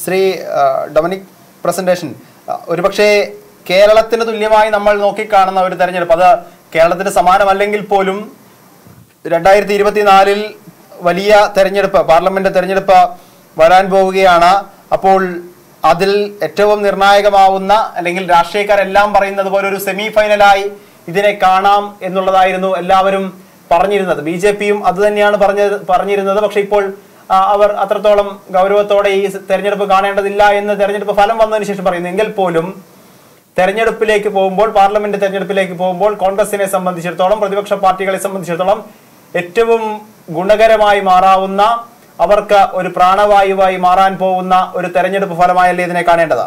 ശ്രീ ആ, Dominic presentation ആ, ഒരുപക്ഷേ കേരളത്തിന് തുല്യമായി നമ്മൾ നോക്കിക്കാണുന്ന ഒരു തെരഞ്ഞെടുപ്പ് അത് കേരളത്തിന് സമാനമല്ലെങ്കിൽ പോലും രണ്ടായിരത്തി ഇരുപത്തിനാലിൽ വലിയ തെരഞ്ഞെടുപ്പ് പാർലമെന്റ് തെരഞ്ഞെടുപ്പ് വരാൻ പോവുകയാണ് അപ്പോൾ അതിൽ ഏറ്റവും നിർണായകമാവുന്ന അല്ലെങ്കിൽ രാഷ്ട്രീയക്കാരെല്ലാം പറയുന്നത് പോലെ ഒരു സെമി ഫൈനലായി ഇതിനെ കാണാം എന്നുള്ളതായിരുന്നു എല്ലാവരും പറഞ്ഞിരുന്നത് ബി ജെ പിയും അത് തന്നെയാണ് പറഞ്ഞത് പറഞ്ഞിരുന്നത് പക്ഷെ ഇപ്പോൾ ആ, അവർ അത്രത്തോളം ഗൗരവത്തോടെ ഈ തെരഞ്ഞെടുപ്പ് കാണേണ്ടതില്ല എന്ന് തെരഞ്ഞെടുപ്പ് ഫലം വന്നതിന് ശേഷം പറയുന്നു എങ്കിൽ പോലും തെരഞ്ഞെടുപ്പിലേക്ക് പോകുമ്പോൾ പാർലമെന്റ് തെരഞ്ഞെടുപ്പിലേക്ക് പോകുമ്പോൾ കോൺഗ്രസിനെ സംബന്ധിച്ചിടത്തോളം പ്രതിപക്ഷ പാർട്ടികളെ സംബന്ധിച്ചിടത്തോളം ഏറ്റവും ഗുണകരമായി മാറാവുന്ന അവർക്ക് ഒരു പ്രാണവായുവായി മാറാൻ പോകുന്ന ഒരു തെരഞ്ഞെടുപ്പ് ഫലമായല്ലേ ഇതിനെ കാണേണ്ടത്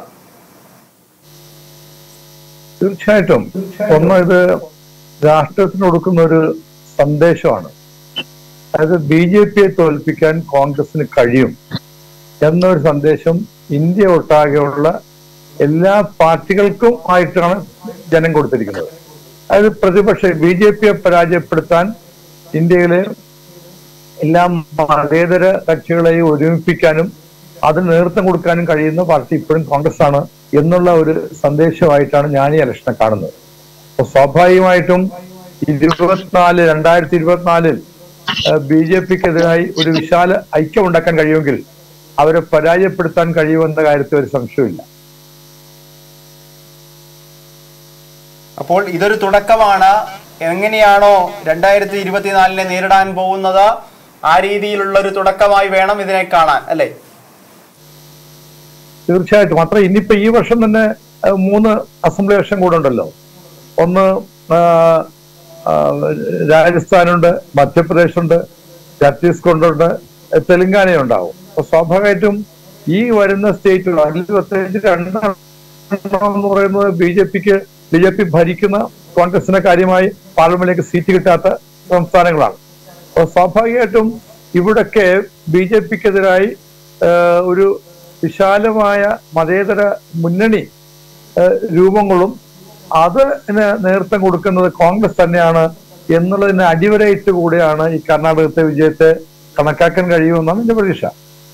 തീർച്ചയായിട്ടും ഒന്ന് ഇത് രാഷ്ട്രത്തിന് കൊടുക്കുന്ന ഒരു സന്ദേശമാണ് അതായത് ബി ജെ പിയെ തോൽപ്പിക്കാൻ കോൺഗ്രസിന് കഴിയും എന്നൊരു സന്ദേശം ഇന്ത്യ ഒട്ടാകെയുള്ള എല്ലാ പാർട്ടികൾക്കും ആയിട്ടാണ് ജനം കൊടുത്തിരിക്കുന്നത് അതായത് പ്രതിപക്ഷ ബി ജെ പിയെ പരാജയപ്പെടുത്താൻ ഇന്ത്യയിലെ എല്ലാ മതേതര കക്ഷികളെയും ഒരുമിപ്പിക്കാനും അതിന് നേതൃത്വം കൊടുക്കാനും കഴിയുന്ന പാർട്ടി ഇപ്പോഴും കോൺഗ്രസ് ആണ് എന്നുള്ള ഒരു സന്ദേശമായിട്ടാണ് ഞാൻ ഈ ഇലക്ഷനെ കാണുന്നത് അപ്പൊ സ്വാഭാവികമായിട്ടും ഇരുപത്തിനാല് രണ്ടായിരത്തി ഇരുപത്തിനാലിൽ ബി ജെ പിക്കെതിരായി ഒരു വിശാല ഐക്യം ഉണ്ടാക്കാൻ കഴിയുമെങ്കിൽ അവരെ പരാജയപ്പെടുത്താൻ കഴിയുമെന്ന കാര്യത്തിൽ ഒരു സംശയമില്ല അപ്പോൾ ഇതൊരു തുടക്കമാണ് എങ്ങനെയാണോ രണ്ടായിരത്തി ഇരുപത്തിനാലിനെ നേരിടാൻ പോകുന്നത് ആ രീതിയിലുള്ള ഒരു തുടക്കമായി വേണം ഇതിനെ കാണാൻ അല്ലേ തീർച്ചയായിട്ടും മാത്രം ഇനിയിപ്പോ ഈ വർഷം തന്നെ അഹ് മൂന്ന് അസംബ്ലി ഇലക്ഷൻ കൂടെ ഉണ്ടല്ലോ ഒന്ന് ആ, ആ, രാജസ്ഥാനുണ്ട് മധ്യപ്രദേശുണ്ട് ഛത്തീസ്ഗഡുണ്ട് തെലങ്കാന ഉണ്ടാവും അപ്പൊ സ്വാഭാവികമായിട്ടും ഈ വരുന്ന സ്റ്റേറ്റുകൾ അതിൽ പ്രത്യേകിച്ച് രണ്ടെണ്ണം എന്ന് പറയുന്നത് ബി ജെ പിക്ക് ബി ജെ പി ഭരിക്കുന്ന കോൺഗ്രസിന് കാര്യമായി പാർലമെന്റിലേക്ക് സീറ്റ് കിട്ടാത്ത സംസ്ഥാനങ്ങളാണ് അപ്പോൾ സ്വാഭാവികമായിട്ടും ഇവിടൊക്കെ ബി ജെ പിക്കെതിരായി ഒരു വിശാലമായ മതേതര മുന്നണി ഏഹ്, രൂപങ്ങളും അതിന് നേതൃത്വം കൊടുക്കുന്നത് കോൺഗ്രസ് തന്നെയാണ് എന്നുള്ളതിന് അടിവരയിട്ട് കൂടെയാണ് ഈ കർണാടകത്തെ വിജയത്തെ കണക്കാക്കാൻ കഴിയുമെന്നാണ് എന്റെ പ്രതീക്ഷ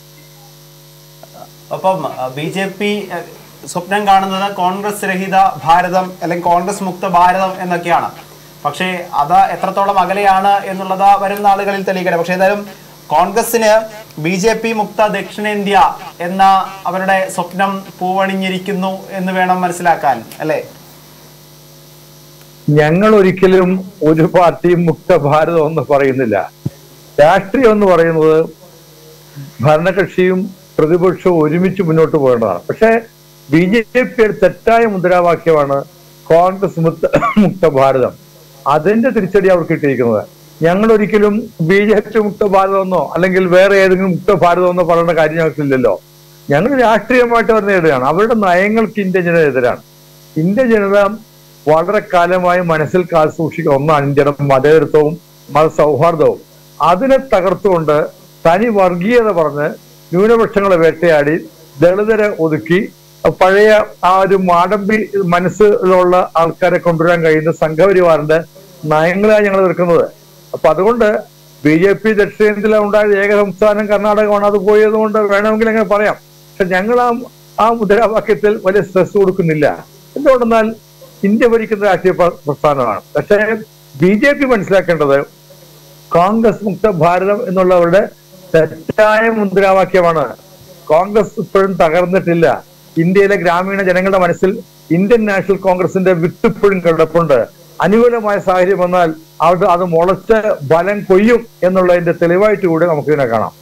അപ്പം ബി ജെ പി സ്വപ്നം കാണുന്നത് കോൺഗ്രസ് രഹിത ഭാരതം അല്ലെങ്കിൽ കോൺഗ്രസ് മുക്ത ഭാരതം എന്നൊക്കെയാണ് പക്ഷേ അത് എത്രത്തോളം അകലെയാണ് എന്നുള്ളത് വരുന്ന ആളുകളിൽ തെളിയിക്കട്ടെ പക്ഷേ ഏതായാലും കോൺഗ്രസിന് ബി ജെ പി മുക്ത ദക്ഷിണേന്ത്യ എന്ന അവരുടെ സ്വപ്നം പൂവണിഞ്ഞിരിക്കുന്നു എന്ന് വേണം മനസ്സിലാക്കാൻ അല്ലേ ഞങ്ങൾ ഒരിക്കലും ഒരു പാർട്ടിയും മുക്ത ഭാരതം എന്ന് പറയുന്നില്ല രാഷ്ട്രീയം എന്ന് പറയുന്നത് ഭരണകക്ഷിയും പ്രതിപക്ഷവും ഒരുമിച്ച് മുന്നോട്ട് പോകേണ്ടതാണ് പക്ഷേ ബി ജെ പിയുടെ തെറ്റായ മുദ്രാവാക്യമാണ് കോൺഗ്രസ് മുക്ത മുക്ത ഭാരതം അതിന്റെ തിരിച്ചടി അവർക്ക് കിട്ടിയിരിക്കുന്നത് ഞങ്ങൾ ഒരിക്കലും ബി ജെ പി മുക്ത ഭാരതം എന്നോ അല്ലെങ്കിൽ വേറെ ഏതെങ്കിലും മുക്ത ഭാരതം എന്നോ പറയുന്ന കാര്യം ഞങ്ങൾക്കില്ലല്ലോ ഞങ്ങൾ രാഷ്ട്രീയമായിട്ട് അവർ നേടുകയാണ് അവരുടെ നയങ്ങൾക്ക് ഇന്ത്യൻ ജനത എതിരാണ് ഇന്ത്യൻ ജനത വളരെ കാലമായി മനസ്സിൽ കാൽ സൂക്ഷിക്കുന്ന ഒന്നാണ് ഇന്ത്യയുടെ മതേതരത്വവും മതസൗഹാർദ്ദവും അതിനെ തകർത്തുകൊണ്ട് തനി വർഗീയത പറഞ്ഞ് ന്യൂനപക്ഷങ്ങളെ വേട്ടയാടി ദളിതരെ ഒതുക്കി പഴയ ആ ഒരു മാടമ്പി മനസ്സിലുള്ള ആൾക്കാരെ കൊണ്ടുവരാൻ കഴിയുന്ന സംഘപരിവാറിന്റെ നയങ്ങളാണ് ഞങ്ങൾ എതിർക്കുന്നത് അപ്പൊ അതുകൊണ്ട് ബി ജെ പി ദക്ഷിണേന്ത്യയിലെ ഉണ്ടായ ഏക സംസ്ഥാനം കർണാടകമാണ് അത് പോയത് കൊണ്ട് വേണമെങ്കിൽ അങ്ങനെ പറയാം പക്ഷെ ഞങ്ങൾ ആ ആ മുദ്രാവാക്യത്തിൽ വലിയ സ്ട്രെസ് കൊടുക്കുന്നില്ല എന്തുകൊണ്ടെന്നാൽ ഇന്ത്യ ഭരിക്കുന്ന രാഷ്ട്രീയ പ്ര- പ്രസ്ഥാനമാണ് പക്ഷേ ബി ജെ പി മനസ്സിലാക്കേണ്ടത് കോൺഗ്രസ് മുക്ത ഭാരതം എന്നുള്ളവരുടെ തെറ്റായ മുദ്രാവാക്യമാണ് കോൺഗ്രസ് ഇപ്പോഴും തകർന്നിട്ടില്ല ഇന്ത്യയിലെ ഗ്രാമീണ ജനങ്ങളുടെ മനസ്സിൽ ഇന്ത്യൻ നാഷണൽ കോൺഗ്രസിന്റെ വിട്ടിപ്പോഴും കിടപ്പുണ്ട് അനുകൂലമായ സാഹചര്യം വന്നാൽ അവിടെ അത് മുളച്ച് ബലം കൊയ്യും എന്നുള്ളതിന്റെ തെളിവായിട്ട് കൂടെ നമുക്കിതിനെ കാണാം